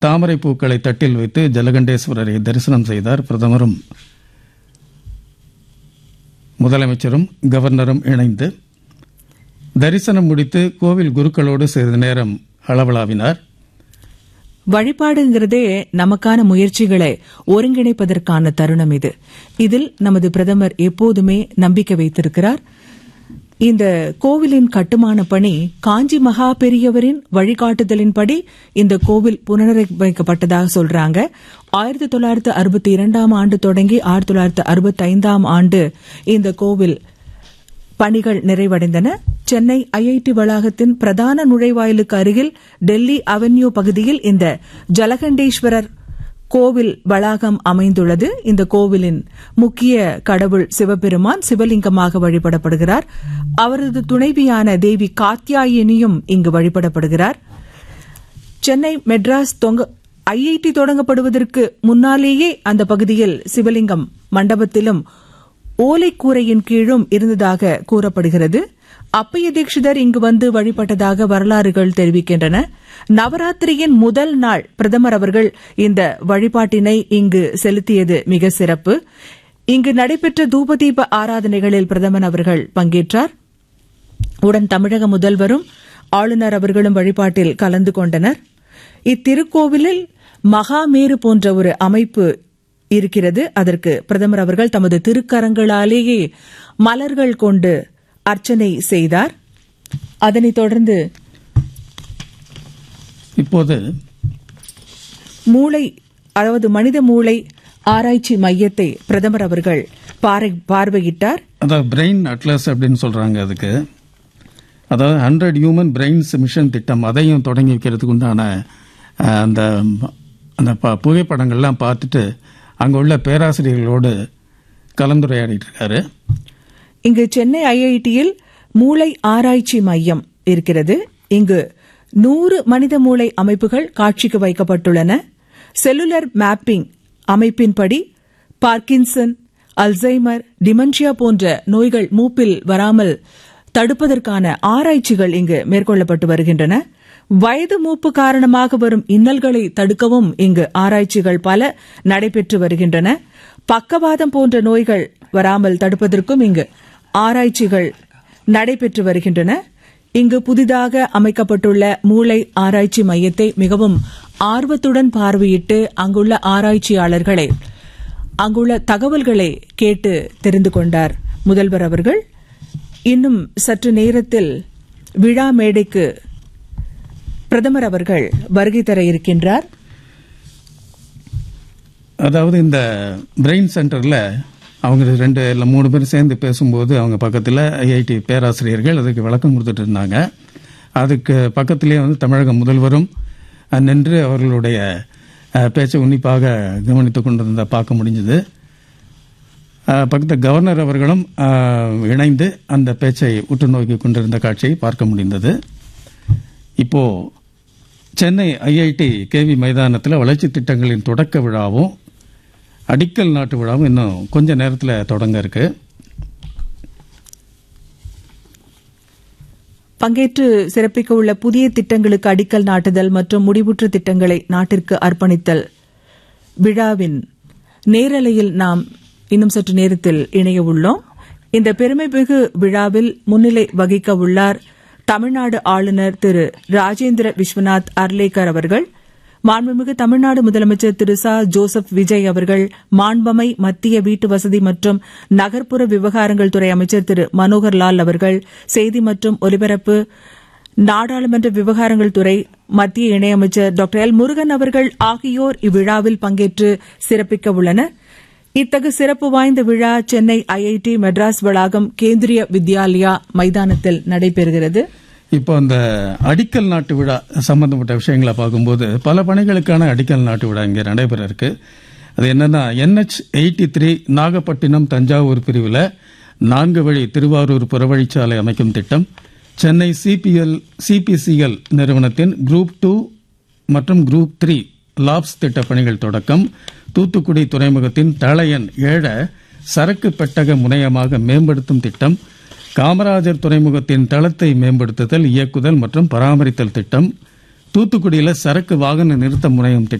தாமரை பூக்களை தட்டில் வைத்து ஜலகண்டேஸ்வரரை தரிசனம் செய்தார் பிரதமரும் முதலமைச்சரும் கவர்னரும் இணைந்து தரிசனம் முடித்து கோவில் குருக்களோடு சிறிது நேரம் அளவலாவினார் வழிபாடுங்கிறதே நமக்கான முயற்சிகளை ஒருங்கிணைப்பதற்கான தருணம் இது இதில் நமது பிரதமர் எப்போதுமே நம்பிக்கை வைத்திருக்கிறார் இந்த கோவிலின் கட்டுமான பணி காஞ்சி மகா பெரியவரின் வழிகாட்டுதலின்படி இந்த கோவில் புனரமைக்கப்பட்டதாக சொல்றாங்க ஆயிரத்தி தொள்ளாயிரத்து அறுபத்தி இரண்டாம் ஆண்டு தொடங்கி ஆயிரத்தி தொள்ளாயிரத்து அறுபத்தி ஐந்தாம் ஆண்டு இந்த கோவில் பணிகள் நிறைவடைந்தன சென்னை ஐஐடி வளாகத்தின் பிரதான நுழைவாயிலுக்கு அருகில் டெல்லி அவென்யூ பகுதியில் இந்த ஜலகண்டேஸ்வரர் கோவில் வளாகம் அமைந்துள்ளது இந்த கோவிலின் முக்கிய கடவுள் சிவபெருமான் சிவலிங்கமாக வழிபடப்படுகிறார் அவரது துணைவியான தேவி காத்யாயினியும் இங்கு வழிபடப்படுகிறார் சென்னை மெட்ராஸ் தொங்க ஐஐடி தொடங்கப்படுவதற்கு முன்னாலேயே அந்த பகுதியில் சிவலிங்கம் மண்டபத்திலும் ஓலைக்கூரையின் கீழும் இருந்ததாக கூறப்படுகிறது அப்பைய தீட்சிதர் இங்கு வந்து வழிபட்டதாக வரலாறுகள் தெரிவிக்கின்றன நவராத்திரியின் முதல் நாள் பிரதமர் அவர்கள் இந்த வழிபாட்டினை இங்கு செலுத்தியது மிக சிறப்பு இங்கு நடைபெற்ற தூபதீப ஆராதனைகளில் பிரதமர் அவர்கள் பங்கேற்றார் உடன் தமிழக முதல்வரும் ஆளுநர் அவர்களும் வழிபாட்டில் கலந்து கொண்டனர் இத்திருக்கோவிலில் மகாமேரு போன்ற ஒரு அமைப்பு இருக்கிறது அதற்கு பிரதமர் அவர்கள் தமது திருக்கரங்களாலேயே மலர்கள் கொண்டு அர்ச்சனை செய்தார் அதனைத் தொடர்ந்து இப்போது மூளை அதாவது மனித மூளை ஆராய்ச்சி மையத்தை பிரதமர் அவர்கள் பாரை- பார்வையிட்டார் அதாவது பிரெயின் அட்லஸ் அப்படின்னு சொல்றாங்க அதுக்கு அதாவது ஹண்ட்ரட் ஹியூமன் பிரெயின்ஸ் மிஷன் திட்டம் அதையும் தொடங்கி வைக்கிறதுக்கு உண்டான அஹ், அந்த அந்த ப- புகைப்படங்கள்லாம் பார்த்துட்டு அங்கே உள்ள பேராசிரியர்களோடு கலந்துரையாடிட்டு இருக்காரு இங்கு சென்னை ஐஐடியில் மூளை ஆராய்ச்சி மையம் இருக்கிறது இங்கு நூறு மனித மூளை அமைப்புகள் காட்சிக்கு வைக்கப்பட்டுள்ளன செல்லுலர் மேப்பிங் அமைப்பின்படி பார்க்கின்சன் அல்சைமர் டிமென்ஷியா போன்ற நோய்கள் மூப்பில் வராமல் தடுப்பதற்கான ஆராய்ச்சிகள் இங்கு மேற்கொள்ளப்பட்டு வருகின்றன வயது மூப்பு காரணமாக வரும் இன்னல்களை தடுக்கவும் இங்கு ஆராய்ச்சிகள் பல நடைபெற்று வருகின்றன பக்கவாதம் போன்ற நோய்கள் வராமல் தடுப்பதற்கும் இங்கு ஆராய்ச்சிகள் நடைபெற்று வருகின்றன இங்கு புதிதாக அமைக்கப்பட்டுள்ள மூளை ஆராய்ச்சி மையத்தை மிகவும் ஆர்வத்துடன் பார்வையிட்டு அங்குள்ள ஆராய்ச்சியாளர்களை அங்குள்ள தகவல்களை கேட்டு தெரிந்து கொண்டார் முதல்வர் அவர்கள் இன்னும் சற்று நேரத்தில் விழா மேடைக்கு பிரதமர் அவர்கள் வருகை தர இருக்கின்றார் அதாவது இந்த பிரெயின் சென்டரில் அவங்க ரெண்டு இல்லை மூணு பேர் சேர்ந்து பேசும்போது அவங்க பக்கத்தில் ஐஐடி பேராசிரியர்கள் அதுக்கு விளக்கம் கொடுத்துட்டு இருந்தாங்க அதுக்கு பக்கத்திலே வந்து தமிழக முதல்வரும் அஹ், நின்று அவர்களுடைய அஹ், பேச்சை உன்னிப்பாக கவனித்துக் கொண்டிருந்த பார்க்க முடிஞ்சது பக்கத்து கவர்னர் அவர்களும் அஹ், இணைந்து அந்த பேச்சை உற்று நோக்கி கொண்டிருந்த காட்சியை பார்க்க முடிந்தது இப்போ சென்னை ஐஐடி கேவி மைதானத்தில் வளர்ச்சி திட்டங்களின் தொடக்க விழாவும் அடிக்கல் நாட்டு விழாவும் இன்னும் கொஞ்ச நேரத்தில் தொடங்க இருக்கு பங்கேற்று சிறப்பிக்க உள்ள புதிய திட்டங்களுக்கு அடிக்கல் நாட்டுதல் மற்றும் முடிவுற்ற திட்டங்களை நாட்டிற்கு அர்ப்பணித்தல் விழாவின் நேரலையில் நாம் இன்னும் சற்று நேரத்தில் இணைய உள்ளோம் இந்த பெருமைமிகு விழாவில் முன்னிலை வகிக்க உள்ளார் தமிழ்நாடு ஆளுநர் திரு ராஜேந்திர விஸ்வநாத் அர்லேக்கர் அவர்கள் மாண்புமிகு தமிழ்நாடு முதலமைச்சர் திரு ச ஜோசப் விஜய் அவர்கள் மாண்பமை மத்திய வீட்டு வசதி மற்றும் நகர்ப்புற விவகாரங்கள் துறை அமைச்சர் திரு மனோகர் லால் அவர்கள் செய்தி மற்றும் ஒலிபரப்பு நாடாளுமன்ற விவகாரங்கள் துறை மத்திய இணையமைச்சர் டாக்டர் எல் முருகன் அவர்கள் ஆகியோர் இவ்விழாவில் பங்கேற்று சிறப்பிக்க உள்ளனர் இத்தகு சிறப்பு வாய்ந்த விழா சென்னை ஐஐடி மெட்ராஸ் வளாகம் கேந்திரிய வித்யாலயா மைதானத்தில் நடைபெறுகிறது இப்போ அந்த அடிக்கல் நாட்டு விழா சம்பந்தப்பட்ட விஷயங்களை பார்க்கும்போது பல பணிகளுக்கான அடிக்கல் நாட்டு விழா இங்கே நடைபெற இருக்கு அது என்னன்னா N H eighty three Nagapattinam Thanjavur பிரிவில் நான்கு வழி திருவாரூர் புறவழிச்சாலை அமைக்கும் திட்டம் சென்னை சிபிஎல் சிபிசிஎல் நிறுவனத்தின் குரூப் டூ மற்றும் குரூப் த்ரீ லாப்ஸ் திட்ட பணிகள் தொடக்கம் தூத்துக்குடி துறைமுகத்தின் தளையன் ஏழ சரக்கு பெட்டக முனையமாக மேம்படுத்தும் திட்டம் காமராஜர் துறைமுகத்தின் தளத்தை மேம்படுத்துதல் இயக்குதல் மற்றும் பராமரித்தல் திட்டம் தூத்துக்குடியில சரக்கு வாகன நிறுத்த முனையம் திட்டம்